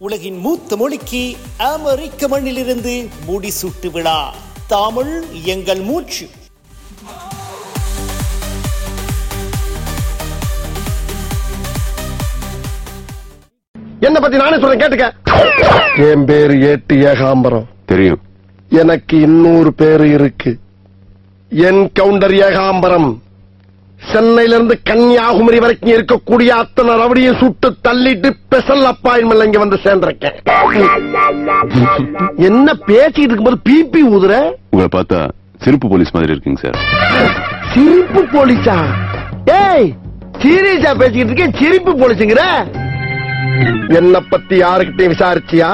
உலகின் மூத்த மொழிக்கு அமெரிக்க மண்ணிலிருந்து முடிசூட்டு விழா தமிழ் எங்கள் மூச்சு என்ன பத்தி நானே சொல்றேன் கேட்டுக்க என் பேரு ஏட்டு ஏகாம்பரம் தெரியும் எனக்கு இன்னொரு பேரு இருக்கு என் கவுண்டர் ஏகாம்பரம் சென்னையில இருந்து கன்னியாகுமரி வரைக்கும் இருக்கக்கூடிய அத்தனை ரவடியை சுட்டு தள்ளிட்டு ஸ்பெஷல் அப்பாயின்மெண்ட் இங்க வந்து சேர்ந்திருக்கேன் என்ன பேசிட்டு இருக்கும்போது பிபி ஊதுற உங்களை பார்த்தா சிறப்பு போலீஸ் மாதிரி இருக்குங்க சார் சிரிப்பு போலீஸா ஏய் சீரியஸா பேசிக்கிட்டு இருக்கேன் சிரிப்பு போலீஸுங்கிற என்ன பத்தி யாருக்கிட்டையும் விசாரிச்சியா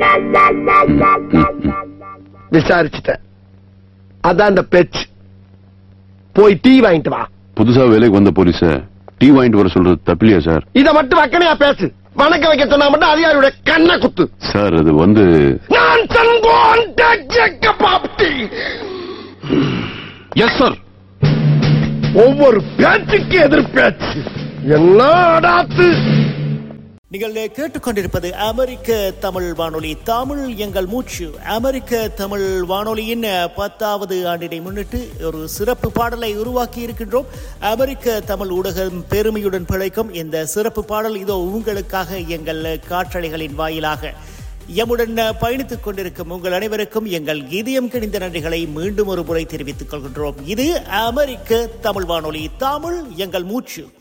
விசாரிச்சுட்டேன் அதான் அந்த பேச்சு போய் டீ வாங்கிட்டு வா புதுசா வேலைக்கு வந்த போலீஸ டீ வாங்கிட்டு வர சொல்றது தப்பில்லையா சார் இத மட்டும் வக்கனையா பேசு வணக்கம் வைக்க சொன்னா மட்டும் அதிகாரியோட கண்ணை குத்து சார் அது வந்து நான் தங்கோன் பாப்டி எஸ் சார் ஒவ்வொரு பேச்சுக்கு எதிர் பேச்சு என்ன அடாத்து நீங்கள் கேட்டுக்கொண்டிருப்பது அமெரிக்க தமிழ் வானொலி தமிழ் எங்கள் மூச்சு அமெரிக்க தமிழ் வானொலியின் பத்தாவது ஆண்டினை முன்னிட்டு ஒரு சிறப்பு பாடலை உருவாக்கி இருக்கின்றோம் அமெரிக்க தமிழ் ஊடகம் பெருமையுடன் பிழைக்கும் இந்த சிறப்பு பாடல் இதோ உங்களுக்காக எங்கள் காற்றலைகளின் வாயிலாக எம்முடன் பயணித்துக் கொண்டிருக்கும் உங்கள் அனைவருக்கும் எங்கள் இதயம் கிணிந்த நன்றிகளை மீண்டும் ஒரு முறை தெரிவித்துக் கொள்கின்றோம் இது அமெரிக்க தமிழ் வானொலி தமிழ் எங்கள் மூச்சு